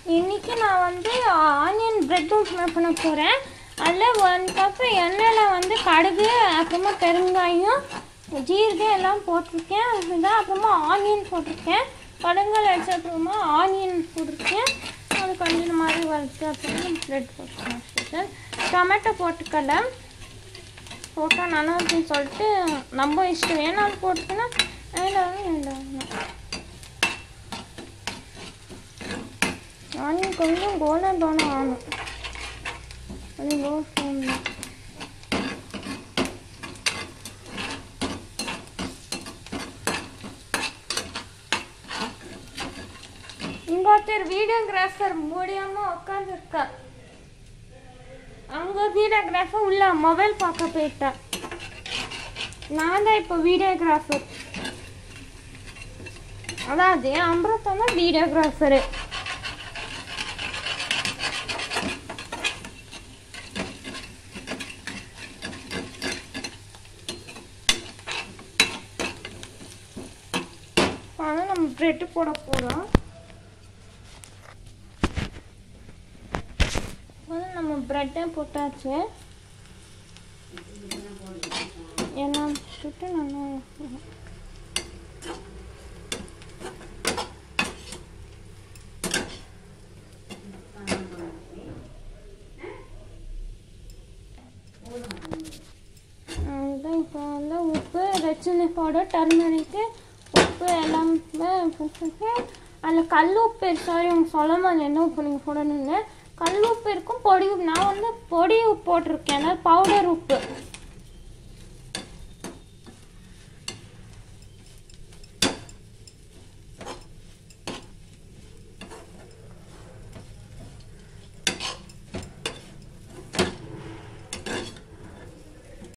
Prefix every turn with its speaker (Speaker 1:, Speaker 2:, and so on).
Speaker 1: இன்னைக்கு நான் வந்து ஆனியன் பிரெட் மேக் பண்ண போகிறேன் அதில் ஒன் கப் எண்ணெயில் வந்து கடுகு அப்புறமா பெருங்காயம் ஜீரகம் எல்லாம் போட்டிருக்கேன் இதான் அப்புறமா ஆனியன் போட்டிருக்கேன் கடுங்கால் அடிச்ச அப்புறமா ஆனியன் போட்டிருக்கேன் அது கொஞ்சம் மாதிரி வறுத்து அப்புறமா பிரெட் போட்டுருக்கேன் டொமேட்டோ போட்டுக்கல போட்டால் நல்லா இருக்குன்னு சொல்லிட்டு நம்ம இஷ்டம் வேணாலும் போட்டுக்கணும் வேண்டாம் வேண்டாம் ஆனியன் கொஞ்சம் கோல்டன் ப்ரௌன் ஆகணும் அது லோ ஃப்ளேமில் இங்க ஒருத்தர் வீடியோகிராஃபர் முடியாம உட்காந்துருக்கா அங்க வீடியோகிராஃபர் உள்ள மொபைல் பார்க்க போயிட்டா நான் தான் இப்போ வீடியோகிராஃபர் அதாவது அமிர்தா தான் வீடியோகிராஃபரு ஆனால் நம்ம ப்ரெட்டு போட போகிறோம் வந்து நம்ம ப்ரெட்டை போட்டாச்சு எல்லாம் சுட்டு நல்லா அதுதான் இப்போ வந்து உப்பு ரெட் சில்லி பவுடர் டர்மரிக்கு உப்பு எல்லாமே போட்டுருக்கு அதில் கல் உப்பு சாரி அவங்க சொல்லும் அது என்ன உப்பு நீங்கள் போடணும்னு கல் உப்பு இருக்கும் பொடி உப்பு நான் வந்து பொடி உப்பு போட்டிருக்கேன் அதாவது பவுடர் உப்பு